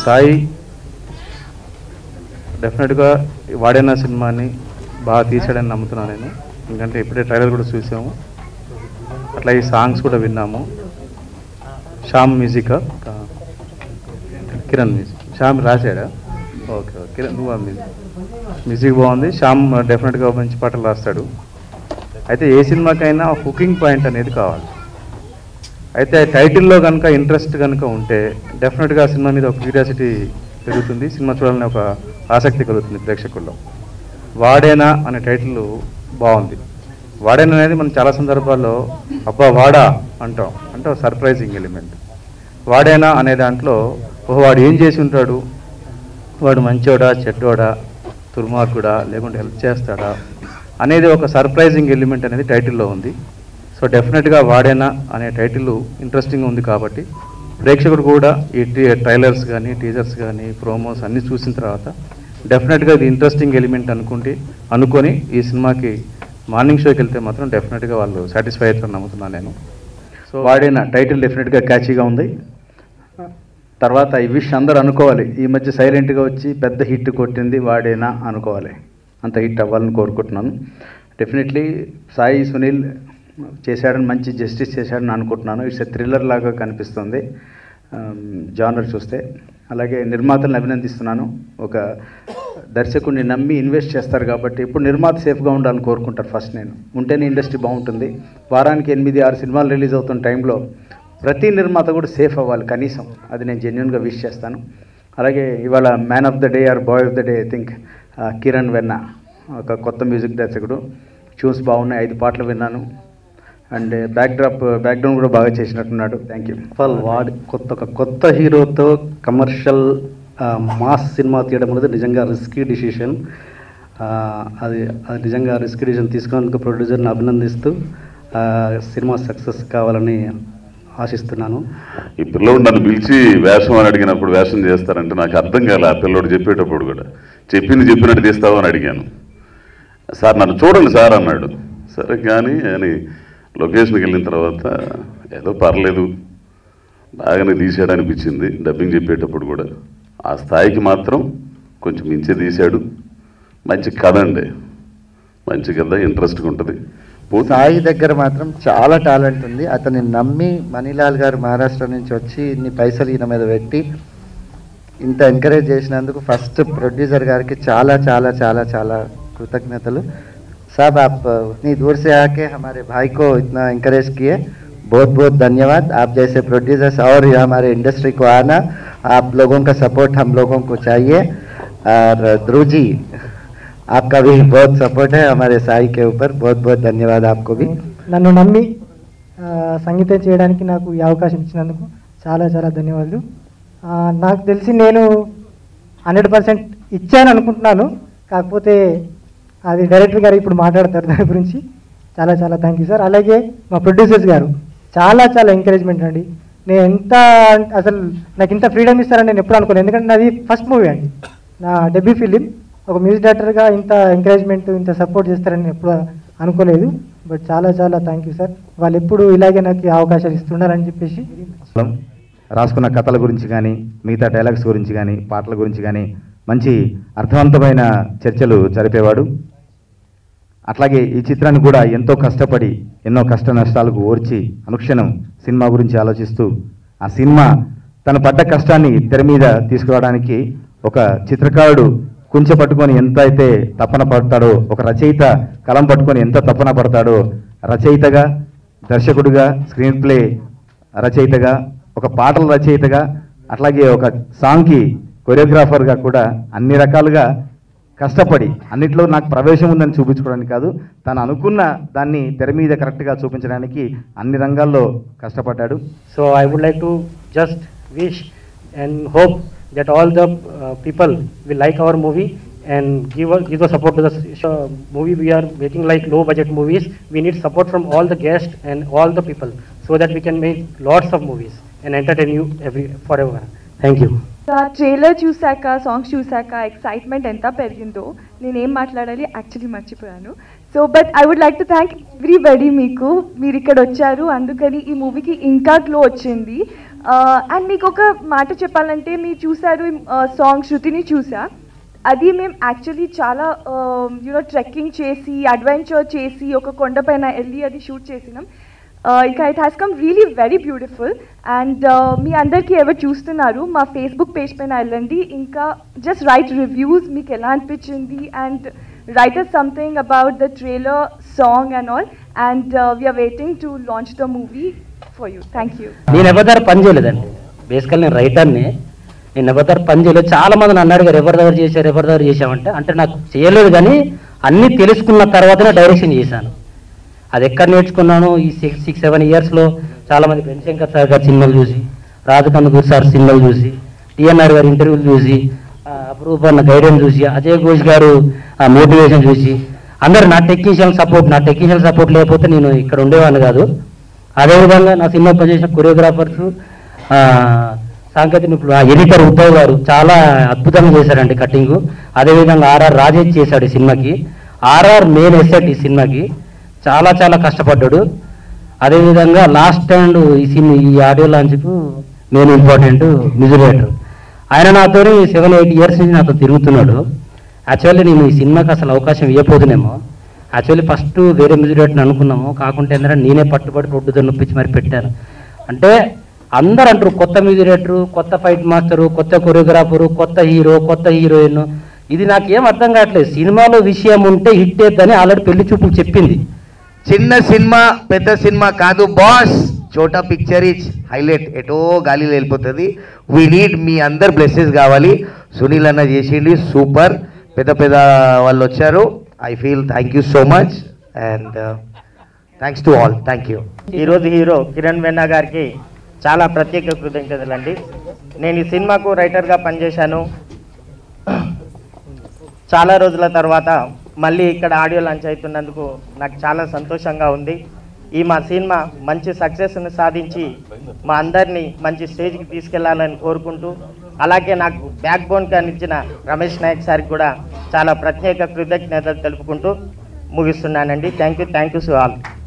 సాయి డెఫినెట్గా వాడిన సినిమాని బాగా తీసాడని నమ్ముతున్నాను నేను ఎందుకంటే ఇప్పుడే ట్రైలర్ కూడా చూసాము అట్లా ఈ సాంగ్స్ కూడా విన్నాము శ్యామ్ మ్యూజిక్ కిరణ్ మ్యూజిక్ శ్యామ్ రాశాడా ఓకే ఓకే కిరణ్ నువ్వు ఆ మ్యూజిక్ మ్యూజిక్ బాగుంది శ్యామ్ డెఫినెట్గా మంచి పాటలు రాస్తాడు అయితే ఏ సినిమాకైనా హుకింగ్ పాయింట్ అనేది కావాలి అయితే టైటిల్లో కనుక ఇంట్రెస్ట్ కనుక ఉంటే డెఫినెట్గా ఆ సినిమా మీద ఒక క్యూరియాసిటీ పెరుగుతుంది సినిమా చూడాలనే ఒక ఆసక్తి కలుగుతుంది ప్రేక్షకుల్లో వాడేనా అనే టైటిల్ బాగుంది వాడేనా అనేది మనం చాలా సందర్భాల్లో అబ్బా వాడా అంటాం అంటే ఒక సర్ప్రైజింగ్ ఎలిమెంట్ వాడేనా అనే దాంట్లో ఓహో వాడు ఏం చేసి ఉంటాడు వాడు మంచోడా చెడ్డోడా దుర్మార్గుడా లేకుంటే హెల్ప్ చేస్తాడా అనేది ఒక సర్ప్రైజింగ్ ఎలిమెంట్ అనేది టైటిల్లో ఉంది సో డెఫినెట్గా వాడేనా అనే టైటిల్ ఇంట్రెస్టింగ్ ఉంది కాబట్టి ప్రేక్షకుడు కూడా ఈ టీ- ట్రైలర్స్ కానీ టీజర్స్ కానీ ప్రోమోస్ అన్నీ చూసిన తర్వాత డెఫినెట్గా ఇది ఇంట్రెస్టింగ్ ఎలిమెంట్ అనుకుంటే అనుకొని ఈ సినిమాకి మార్నింగ్ షోకి వెళ్తే మాత్రం డెఫినెట్గా వాళ్ళు సాటిస్ఫై అవుతారని నమ్ముతున్నాను నేను సో వాడిన టైటిల్ డెఫినెట్గా క్యాచీగా ఉంది తర్వాత ఈ విష్ అందరూ అనుకోవాలి ఈ మధ్య సైలెంట్గా వచ్చి పెద్ద హిట్ కొట్టింది వాడేనా అనుకోవాలి అంత హిట్ అవ్వాలని కోరుకుంటున్నాను డెఫినెట్లీ సాయి సునీల్ చేశాడని మంచి జస్టిస్ చేశాడని అనుకుంటున్నాను ఇట్స్ ఎ థ్రిల్లర్ లాగా కనిపిస్తుంది జానర్ చూస్తే అలాగే నిర్మాతలను అభినందిస్తున్నాను ఒక దర్శకుడిని నమ్మి ఇన్వెస్ట్ చేస్తారు కాబట్టి ఇప్పుడు నిర్మాత సేఫ్గా ఉండాలని కోరుకుంటారు ఫస్ట్ నేను ఉంటేనే ఇండస్ట్రీ బాగుంటుంది వారానికి ఎనిమిది ఆరు సినిమాలు రిలీజ్ అవుతున్న టైంలో ప్రతి నిర్మాత కూడా సేఫ్ అవ్వాలి కనీసం అది నేను జెన్యున్గా విష్ చేస్తాను అలాగే ఇవాళ man of the day or boy of the day I think Kiran Venna ఒక కొత్త మ్యూజిక్ దర్శకుడు ట్యూన్స్ బాగున్నాయి ఐదు పాటలు విన్నాను అండ్ బ్యాక్ డ్రాప్ బ్యాక్గ్రౌండ్ కూడా బాగా చేసినట్టున్నాడు థ్యాంక్ యూ ఫల్ వాడి కొత్త ఒక కొత్త హీరోతో కమర్షియల్ మాస్ సినిమా తీయడం అనేది నిజంగా రిస్కీ డిసిషన్ అది అది నిజంగా రిస్కీ డిసిషన్ తీసుకున్నందుకు ప్రొడ్యూసర్ని అభినందిస్తూ ఆ, సినిమా సక్సెస్ కావాలని ఆశిస్తున్నాను ఈ పిల్లోడు నన్ను పిలిచి వేషం అని అడిగినప్పుడు వేషం చేస్తారంటే నాకు అర్థం కాలే ఆ పిల్లోడు చెప్పేటప్పుడు కూడా చెప్పింది చెప్పినట్టు తీస్తావు అని అడిగాను సార్ నన్ను చూడండి సార్ అన్నాడు సరే కానీ అని లొకేషన్కి వెళ్ళిన తర్వాత ఏదో పర్లేదు బాగానే తీసాడు అనిపించింది డబ్బింగ్ చెప్పేటప్పుడు కూడా ఆ స్థాయికి మాత్రం కొంచెం మించే తీశాడు మంచి కథ అండి మంచి కథ ఇంట్రెస్ట్గా ఉంటుంది పూర్తి సాయి దగ్గర మాత్రం చాలా టాలెంట్ ఉంది అతన్ని నమ్మి మణిలాల్ గారు మహారాష్ట్ర నుంచి వచ్చి ఇన్ని పైసలు ఈయన మీద పెట్టి ఇంత ఎంకరేజ్ చేసినందుకు ఫస్ట్ ప్రొడ్యూసర్ గారికి చాలా చాలా చాలా చాలా कृतज्ञतలు साहब आप इतनी दूर से आके हमारे भाई को इतना इंकरेज किए बहुत बहुत धन्यवाद आप जैसे प्रोड्यूसर्स और ये हमारे इंडस्ट्री को आना आप लोगों का सपोर्ट हम लोगों को चाहिए और ध्रुव जी आपका भी बहुत सपोर्ट है हमारे साई के ऊपर बहुत बहुत धन्यवाद आपको भी నన్ను నమ్మి ఆ, సంగీతం చేయడానికి నాకు ఈ అవకాశం ఇచ్చినందుకు చాలా చాలా ధన్యవాదాలు ఆ, నాకు తెలిసి నేను హండ్రెడ్ పర్సెంట్ ఇచ్చాను అనుకుంటున్నాను కాకపోతే అది డైరెక్టర్ గారు ఇప్పుడు మాట్లాడతారు దాని గురించి చాలా చాలా థ్యాంక్ యూ సార్ అలాగే మా ప్రొడ్యూసర్స్ గారు చాలా చాలా ఎంకరేజ్మెంట్ అండి నేను ఎంత అసలు నాకు ఇంత ఫ్రీడమ్ ఇస్తారని నేను ఎప్పుడు అనుకోలేదు ఎందుకంటే నాది ఫస్ట్ మూవీ అండి నా డెబ్యూ ఫిలిం ఒక మ్యూజిక్ డైరెక్టర్గా ఇంత ఎంకరేజ్మెంట్ ఇంత సపోర్ట్ చేస్తారని నేను ఎప్పుడు అనుకోలేదు బట్ చాలా చాలా థ్యాంక్ యూ సార్ వాళ్ళు ఎప్పుడు ఇలాగే నాకు ఈ అవకాశాలు ఇస్తున్నారని చెప్పేసి రాసుకున్న కథల గురించి కానీ మిగతా డైలాగ్స్ గురించి కానీ పాటల గురించి కానీ మంచి అర్థవంతమైన చర్చలు జరిపేవాడు అట్లాగే ఈ చిత్రాన్ని కూడా ఎంతో కష్టపడి ఎన్నో కష్ట నష్టాలకు ఓర్చి అనుక్షణం సినిమా గురించి ఆలోచిస్తూ ఆ సినిమా తను పడ్డ కష్టాన్ని తెర మీద తీసుకురావడానికి ఒక చిత్రకారుడు కుంచె పట్టుకొని ఎంత అయితే తపన పడతాడో ఒక రచయిత కలం పట్టుకొని ఎంత తపన పడతాడో రచయితగా దర్శకుడిగా స్క్రీన్ ప్లే రచయితగా ఒక పాటల రచయితగా అట్లాగే ఒక సాంగ్కి కొరియోగ్రాఫర్గా కూడా అన్ని రకాలుగా కష్టపడి అన్నిట్లో నాకు ప్రవేశం ఉందని చూపించుకోవడానికి కాదు తను అనుకున్న దాన్ని తెర మీద కరెక్ట్గా చూపించడానికి అన్ని రంగాల్లో కష్టపడ్డాడు So I would like to just wish and hope that all the uh, people will like our movie and give us, give the support to the s- uh, movie we are making like low budget movies. We need support from all the guests and all the people so that we can make lots of movies and entertain you every forever. Thank you. ఆ trailer చూశాక songs చూశాక excitement ఎంత పెరిగిందో నేనేం మాట్లాడాలి actually మర్చిపోయాను so but I would like to thank everybody మీకు మీరు ఇక్కడ వచ్చారు అందుకని ఈ మూవీకి ఇంకా గ్లో వచ్చింది అండ్ మీకు ఒక మాట చెప్పాలంటే మీరు చూసారు సాంగ్ శృతిని చూసా అది మేము యాక్చువల్లీ చాలా యూనో ట్రెక్కింగ్ చేసి అడ్వెంచర్ చేసి ఒక కొండపైన వెళ్ళి అది షూట్ చేసినాం Uh, ఇంకా it has come really very beautiful and మీ అందరికీ ఎవరు చూస్తున్నారు మా ఫేస్బుక్ పేజ్ పైన వెళ్ళండి ఇంకా జస్ట్ రైట్ రివ్యూస్ మీకు ఎలా అనిపించింది and write us something about the trailer song and all and we are waiting to launch the movie for you thank you నేను ఎవరి దగ్గర పని చేయలేదండి బేసికల్ నేను రైటర్ని నేను ఎవరి దగ్గర పని చేయలేదు చాలా మంది నన్ను అడిగారు ఎవరి దగ్గర చేశారు ఎవరి దగ్గర చేశామంటే అంటే నాకు చేయలేదు కానీ అన్నీ తెలుసుకున్న తర్వాతనే డైరెక్షన్ చేశాను అది ఎక్కడ నేర్చుకున్నాను ఈ సిక్స్ సిక్స్ సెవెన్ ఇయర్స్లో చాలా మంది వెంశంకర్ సార్ గారి సినిమాలు చూసి రాజకందుకూర్ సార్ సినిమాలు చూసి టిఎన్ఆర్ గారి ఇంటర్వ్యూలు చూసి ఆ, అప్రూప్ అన్న గైడెన్స్ చూసి అజయ్ ఘోష్ గారు మోటివేషన్ చూసి అందరు నా టెక్నీషియల్ సపోర్ట్ నా టెక్నీషియల్ సపోర్ట్ లేకపోతే నేను ఇక్కడ ఉండేవాడిని కాదు అదేవిధంగా నా సినిమా పనిచేసిన కొరియోగ్రాఫర్స్ సాంకేతిక నిపుణులు, ఆ ఎడిటర్ ఉద్ధవ్ గారు చాలా అద్భుతంగా చేశారండి కటింగ్ అదేవిధంగా ఆర్ఆర్ రాజేష్ చేశాడు ఈ సినిమాకి ఆర్ఆర్ మెయిన్ ఎసెట్ ఈ సినిమాకి చాలా చాలా కష్టపడ్డాడు అదేవిధంగా లాస్ట్ అండ్ ఈ సినిమా ఈ ఆడియో లాంచ్కు మెయిన్ ఇంపార్టెంట్ మ్యూజిలేటర్ ఆయన నాతో సెవెన్ ఎయిట్ ఇయర్స్ నుంచి నాతో తిరుగుతున్నాడు యాక్చువల్లీ నేను ఈ సినిమాకి అసలు అవకాశం ఇవ్వబోతునేమో యాక్చువల్లీ ఫస్ట్ వేరే మ్యూజిక్ అనుకున్నాము కాకుంటే ఏంటంటే నేనే పట్టుబడి ప్రొడ్యూసర్ నొప్పించి మరి పెట్టాను అంటే అందరు అంటారు కొత్త మ్యూజిక్ డైరెక్టరు కొత్త ఫైట్ మాస్టరు కొత్త కొరియోగ్రాఫరు కొత్త హీరో కొత్త హీరోయిన్ ఇది నాకేం అర్థం కావట్లేదు సినిమాలో విషయం ఉంటే హిట్ అవుతుందని ఆల్రెడీ పెళ్లి చూపులు చెప్పింది చిన్న సినిమా పెద్ద సినిమా కాదు బాస్ చోటా పిక్చర్ ఇచ్ హైలైట్ ఎటో గాలిలో వెళ్ళిపోతుంది వీ నీడ్ మీ అందరు బ్లెస్సెస్ కావాలి సునీల్ అన్న చేసిండి సూపర్ పెద్ద పెద్ద వాళ్ళు వచ్చారు I feel thank you so much and thanks to all thank you ఈరోజు హీరో కిరణ్ వెన్నా గారికి చాలా ప్రత్యేక కృతజ్ఞతలండి నేను ఈ సినిమాకు రైటర్గా పనిచేశాను చాలా రోజుల తర్వాత మళ్ళీ ఇక్కడ ఆడియో లాంచ్ అవుతున్నందుకు నాకు చాలా సంతోషంగా ఉంది ఈ మా సినిమా మంచి సక్సెస్ని సాధించి మా అందరినీ మంచి స్టేజ్కి తీసుకెళ్లాలని కోరుకుంటూ అలాగే నాకు బ్యాక్ బోన్ ఇచ్చిన రమేష్ నాయక్ సార్కి కూడా చాలా ప్రత్యేక కృతజ్ఞతలు తెలుపుకుంటూ ముగిస్తున్నానండి థ్యాంక్ యూ థ్యాంక్ యూ సు ఆల్